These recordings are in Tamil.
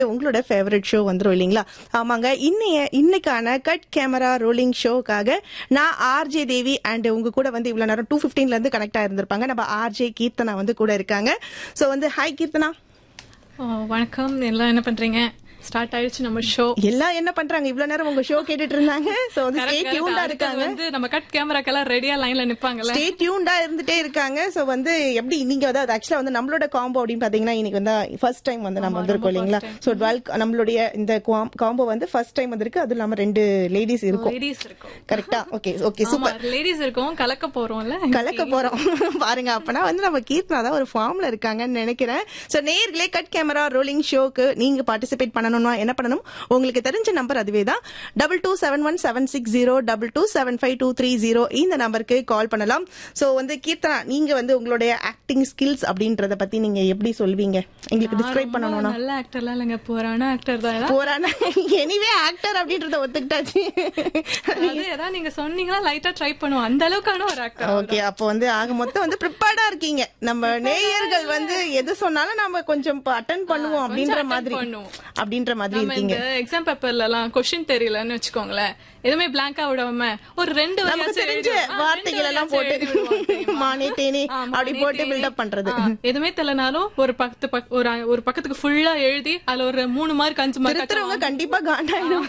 உங்களோட ஃபேவரட் ஷோ வந்துரும் இல்லைங்களா ஆமாங்க இன்னைய இன்னைக்கான கட் கேமரா ரோலிங் ஷோக்காக நான் ஆர்ஜே தேவி அண்ட் உங்க கூட வந்து இவ்வளவு நேரம் டூ பிப்டீன்ல இருந்து கனெக்ட் ஆயிருந்திருப்பாங்க நம்ம ஆர்ஜே கீர்த்தனா வந்து கூட இருக்காங்க சோ வந்து ஹாய் கீர்த்தனா ஓ, வணக்கம் எல்லாம் என்ன பண்றீங்க ஸ்டார்ட் ஆயிடுச்சு நம்ம ஷோ எல்லாம் என்ன பண்றாங்க இவ்வளவு நேரம் உங்க ஷோ கேட்டுட்டு இருந்தாங்க சோ வந்து ஸ்டே டியூன்டா இருக்காங்க வந்து நம்ம கட் கேமராக்கெல்லாம் ரெடியா லைன்ல நிப்பாங்கல்ல ஸ்டே டியூன்டா இருந்துட்டே இருக்காங்க சோ வந்து எப்படி நீங்க வந்து அது ஆக்சுவலா வந்து நம்மளோட காம்போ அப்படின்னு பாத்தீங்கன்னா இன்னைக்கு வந்து ஃபர்ஸ்ட் டைம் வந்து நம்ம வந்திருக்கோம் இல்லைங்களா சோ டுவெல் நம்மளுடைய இந்த காம்போ வந்து ஃபர்ஸ்ட் டைம் வந்திருக்கு அது இல்லாம ரெண்டு லேடிஸ் இருக்கும் லேடிஸ் இருக்கும் கரெக்டா ஓகே ஓகே ஆமா சூப்பர் லேடிஸ் இருக்கும் கலக்க போறோம்ல கலக்க போறோம் பாருங்க அப்பனா வந்து நம்ம கீர்த்தனா தான் ஒரு ஃபார்ம்ல இருக்காங்கன்னு நினைக்கிறேன் சோ நேர்களே கட் கேமரா ரோலிங் ஷோக்கு நீங்க பார்ட்டிசிபேட் பண்ணணும்னா என்ன பண்ணணும் உங்களுக்கு தெரிஞ்ச நம்பர் அதுவே தான் double two seven one seven six zero double two seven five two three zero இந்த நம்பருக்கு கால் பண்ணலாம் சோ வந்து கீர்த்தனா நீங்க வந்து உங்களுடைய ஆக்டிங் ஸ்கில்ஸ் அப்படின்றத பத்தி நீங்க எப்படி சொல்வீங்க எங்களுக்கு டிஸ்கிரைப் பண்ணணும்னா நல்ல ஆக்டர்லாம் இல்லைங்க போறான ஆக்டர் தான் போறானா எனிவே ஆக்டர் அப்படின்றத ஒத்துக்கிட்டாச்சு அது ஏதாவது நீங்க சொன்னீங்கன்னா லைட்டா ட்ரை பண்ணுவோம் அந்த அளவுக்கான ஒரு ஆக்டர் ஓகே அப்போ வந்து ஆக மொத்தம் வந்து ப்ரிப்பேர்டா இருக்கீங்க நம்ம நேயர்கள் வந்து எது சொன்னாலும் நம்ம கொஞ்சம் அட்டன் பண்ணுவோம் அப்படின்ற attend மாதிரி பண்ணுவோம். அப்படின்ற மாதிரி நம்ம இருக்கீங்க இந்த எக்ஸாம் பேப்பர்ல எல்லாம் கொஸ்டின் தெரியலன்னு வச்சுக்கோங்களேன் எதுவுமே பிளாங்கா விடாம ஒரு ரெண்டு நமக்கு வரியாச்சும் தெரிஞ்ச எழுதி- ஆ, ரெண்டு வார்த்தைகள் எல்லாம் வரியாச்சும் போட்டு எழுதி விடுவோம் தெரியுமா? மானே தேனே ஆ, அப்படி மானே போட்டு தேனே. பில்டப் பண்றது ஆ, எதுவுமே தெரியலனாலும் ஒரு பக்கத்து பக்க- ஒரு ஒரு பக்கத்துக்கு ஃபுல்லா எழுதி அதுல ஒரு மூணு மார்க் அஞ்சு மார்க் திருத்துறவங்க கண்டிப்பா காண்டாயிடும்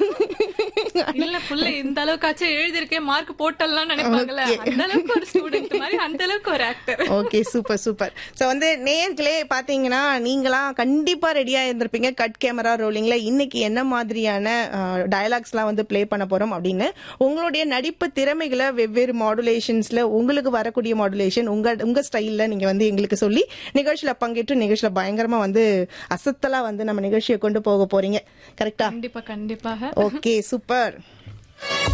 இல்ல புள்ள இந்த அளவுக்காச்சும் எழுதிருக்கேன் மார்க் போட்டலாம் நினைப்பாங்கல்ல அந்த அளவுக்கு ஒரு ஸ்டூடெண்ட் மாதிரி அந்த அளவுக்கு ஒரு actor okay super super so வந்து நேர்களே பாத்தீங்கன்னா நீங்களாம் கண்டிப்பா ரெடியா இருந்திருப்பீங்க கட் கேமரா ரோலிங்ல இன்னைக்கு என்ன மாதிரியான டயலாக்ஸ் எல்லாம் வந்து ப்ளே பண்ண போறோம் அப்படின்னு உங்களுடைய நடிப்பு திறமைகளை வெவ்வேறு மாடுலேஷன்ஸ்ல உங்களுக்கு வரக்கூடிய மாடுலேஷன் உங்க உங்க ஸ்டைல்ல நீங்க வந்து எங்களுக்கு சொல்லி நிகழ்ச்சியில பங்கேற்று நிகழ்ச்சியில பயங்கரமா வந்து அசத்தலா வந்து நம்ம நிகழ்ச்சியை கொண்டு போக போறீங்க கரெக்டா கண்டிப்பா கண்டிப்பாக ஓகே சூப்பர்